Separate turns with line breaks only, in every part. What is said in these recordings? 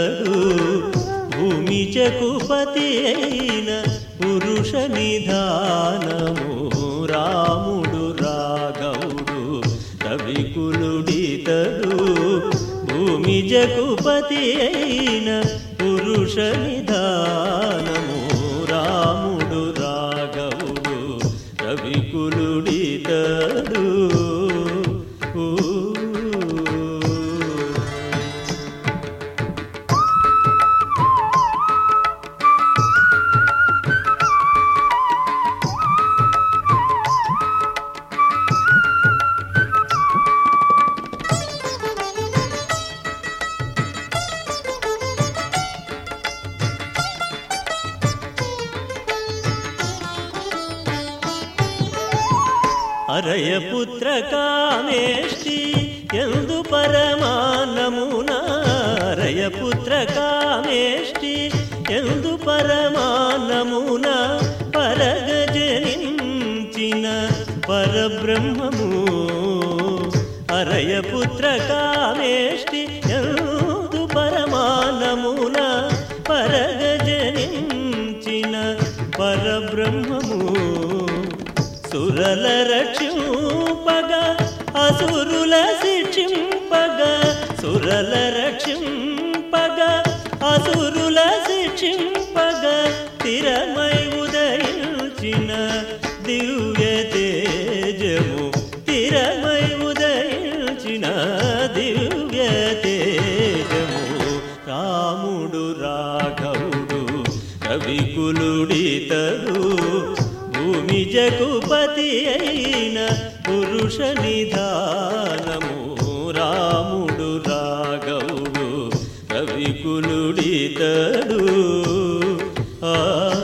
పురుషనిధానమురాముడురాఘవుడుతడు భూమి జకుపతి అయిన పురుష నిధానము రాముడు రాఘవుడు రవికులుడితడు భూమి జకుపతి అయిన పురుష నిధానము రాముడు రాఘవుడు రవికులుడితడు ఊ. అరయపుత్ర కామేష్టి ఎందు పరమానమున అరయపుత్ర కామేష్టి ఎందు పరమానమున పరగజనించిన పరబ్రహ్మము అరయపుత్ర కామేష్టి ఎందు పరమానమున పరగజనించిన పరబ్రహ్మము సురల రక్షింపగ అసురుల శిక్షింపగ సురల రక్షింపగ అసురుల శిక్షింపగ స్థిరమై ఉదయించిన దివ్య తేజము స్థిరమై ఉదయించిన దివ్య తేజము రాముడు రాఘవుడు కవికులుడితడు భూమి జగుపతి అయిన పురుష నిధానము రాముడు రాఘవుడు కవికులుడితడు ఆ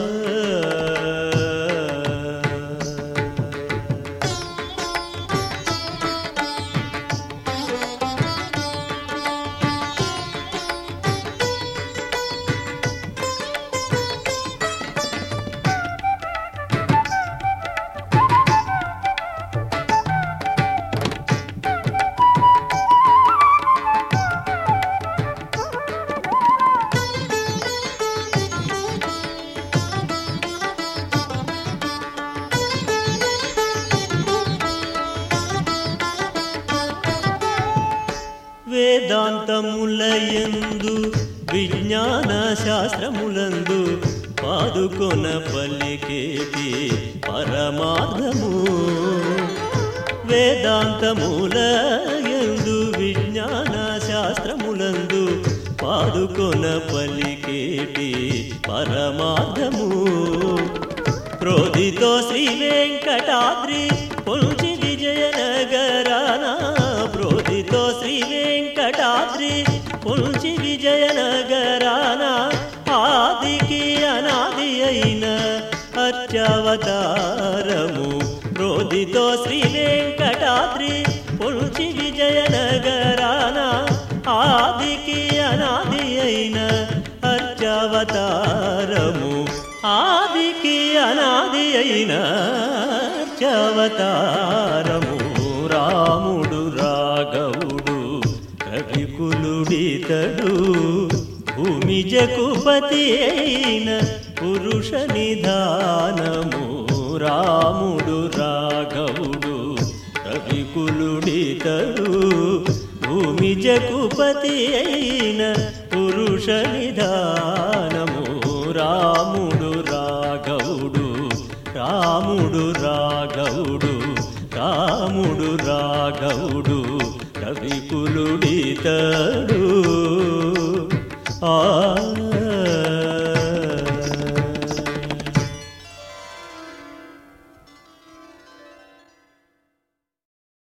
వేదాంతములయందు విజ్ఞాన శాస్త్రములందు పాదుకొన పలికేటి పరమార్థము వేదాంతములయందు విజ్ఞాన శాస్త్రములందు పాదుకొన పలికేటి పరమార్థము క్రోధితో శ్రీ వెంకటాద్రి పొల్చి విజయనగరాన క్రోధితో శ్రీ వెంకటాద్రి పొల్చి విజయనగరాన ఆదికి అనాది అయిన అర్చావతారము క్రోధితో శ్రీ వెంకటాద్రి పొల్చి విజయనగరాన ఆదికి అనాది అయిన అర్చావతారము ఆదికి అనాది అయిన అర్చావతారము రాముడు రాఘవుడు కవికులుడితడు భూమి జకుపతి అయిన పురుష నిధానము రాముడు రాఘవుడు కవికులుడితడు భూమి జకుపతి అయిన పురుష నిధానము రాముడు రాఘవుడు రాముడు రాఘవుడు రాముడు రాఘవుడు కవికులుడితడు ఆ